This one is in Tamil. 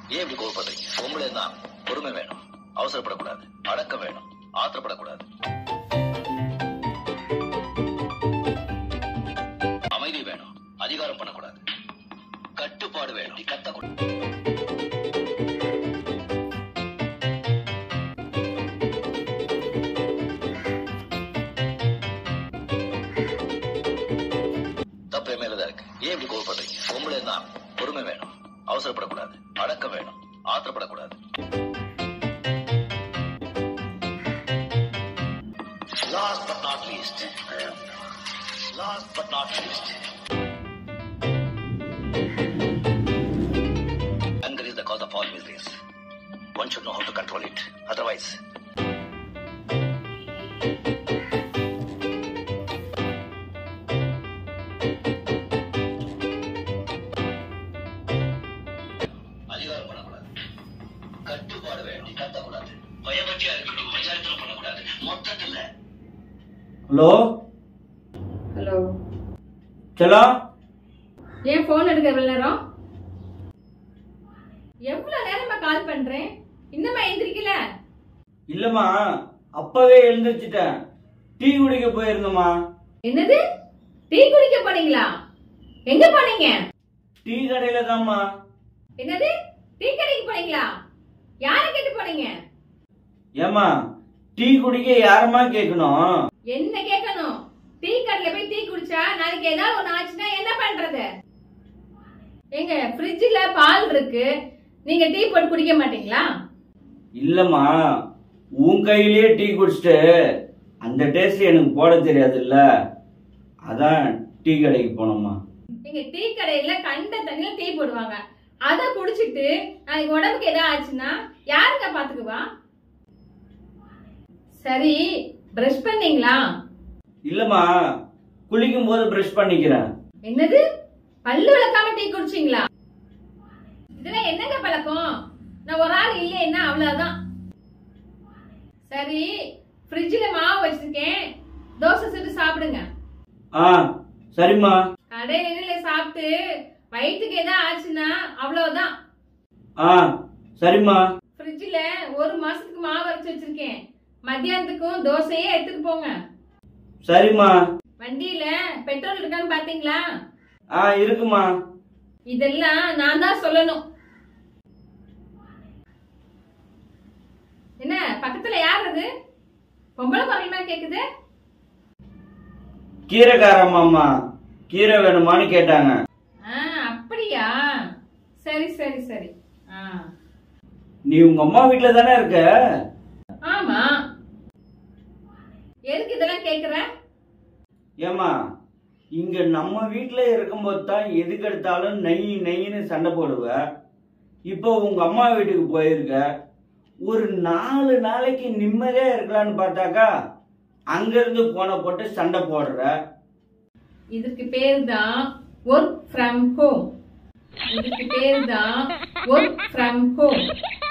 ஏன் இப்படி கோவப்படுறீங்க பொம்பளை தான் பொறுமை வேணும் அவசரப்படக்கூடாது அடக்கம் வேணும் ஆத்திரப்படக்கூடாது அமைதி வேணும் அதிகாரம் பண்ணக்கூடாது கட்டுப்பாடு வேணும் நீ கத்தக்கூடாது தப்பு என் மேலதான் இருக்கு ஏன் இப்படி கோவப்படுறீங்க பொம்பளை தான் பொறுமை வேணும் அவசரப்படக்கூடாது அடக்கம் வேணும் ஆத்திரப்படக்கூடாது Last but not least, last but not least, anger is the cause of all miseries. One should know how to control it. Otherwise, அதிகாரம் பண்ணக்கூடாது கட்டுப்பாடு வேணும் நீ கத்தக்கூடாது பயபக்தியா இருக்கணும் பஞ்சாயத்துல பண்ணக்கூடாது மொத்தத்துல ஹலோ ஹலோ செல்லம் ஏன் ஃபோன் எடுக்க எவ்வளவு நேரம் எவ்வளவு நேரமா கால் பண்றேன் இன்னுமா எந்திரிக்கல இல்லம்மா அப்பவே எழுந்திரிச்சிட்டேன் டீ குடிக்க போயிருந்தம்மா என்னது டீ குடிக்க போனீங்களா எங்க போனீங்க டீ கடையில தான்மா என்னது டீ கடைக்கு போனீங்களா யாரை கேட்டு போனீங்க ஏமா டீ குடிக்க யாரம்மா கேட்கணும் என்ன கேட்கணும் டீ கடையில போய் டீ குடிச்சா நாளைக்கு ஏதாவது ஒண்ணு ஆச்சுன்னா என்ன பண்றது எங்க ஃப்ரிட்ஜ்ல பால் இருக்கு நீங்க டீ போட்டு குடிக்க மாட்டீங்களா இல்லம்மா உன் கையிலேயே டீ குடிச்சிட்டு அந்த டேஸ்ட் எனக்கு போட தெரியாதுல்ல அதான் டீ கடைக்கு போனோம்மா நீங்க டீ கடையில கண்ட தண்ணியில டீ போடுவாங்க அத குடிச்சிட்டு நாளைக்கு உடம்புக்கு ஏதாவது ஆச்சுன்னா யாருங்க பாத்துக்குவா சரி பிரஷ் பண்ணீங்களா இல்லம்மா குளிக்கும் போது பிரஷ் பண்ணிக்கிறேன் என்னது பல்லு விளக்காம டீ குடிச்சீங்களா இதெல்லாம் என்னங்க பழக்கம் நான் ஒரு ஆள் இல்லைன்னா அவ்வளவுதான் சரி ஃப்ரிட்ஜில் மாவு வச்சிருக்கேன் தோசை சுட்டு சாப்பிடுங்க ஆ சரிம்மா கடையில சாப்பிட்டு வயிற்றுக்கு ஏதாவது ஆச்சுன்னா அவ்வளவுதான் ஆ சரிம்மா ஃப்ரிட்ஜில் ஒரு மாசத்துக்கு மாவு அரைச்சு வச்சிருக்கேன் மத்தியானத்துக்கும் தோசையே எடுத்துட்டு போங்க சரிம்மா வண்டியில பெட்ரோல் இருக்கான்னு பாத்தீங்களா ஆ இருக்குமா இதெல்லாம் நான் தான் சொல்லணும் என்ன பக்கத்துல யார் அது பொம்பளை குரல் மாதிரி கேக்குது கீரைக்காரம்மாம்மா கீரை வேணுமான்னு கேட்டாங்க ஆ அப்படியா சரி சரி சரி ஆ நீ உங்க அம்மா வீட்ல தானே இருக்க ஆமா எதுக்கு இதெல்லாம் கேக்குற ஏமா இங்க நம்ம வீட்ல இருக்கும்போது தான் எதுக்கு எடுத்தாலும் நெய் நெய்ன்னு சண்டை போடுவ இப்போ உங்க அம்மா வீட்டுக்கு போயிருக்க ஒரு நாலு நாளைக்கு நிம்மதியா இருக்கலாம்னு பார்த்தாக்கா அங்கிருந்து போன போட்டு சண்டை போடுற இதுக்கு பேர் தான் ஒர்க் ஃப்ரம் ஹோம் இதுக்கு பேர் தான் ஒர்க் ஃப்ரம் ஹோம்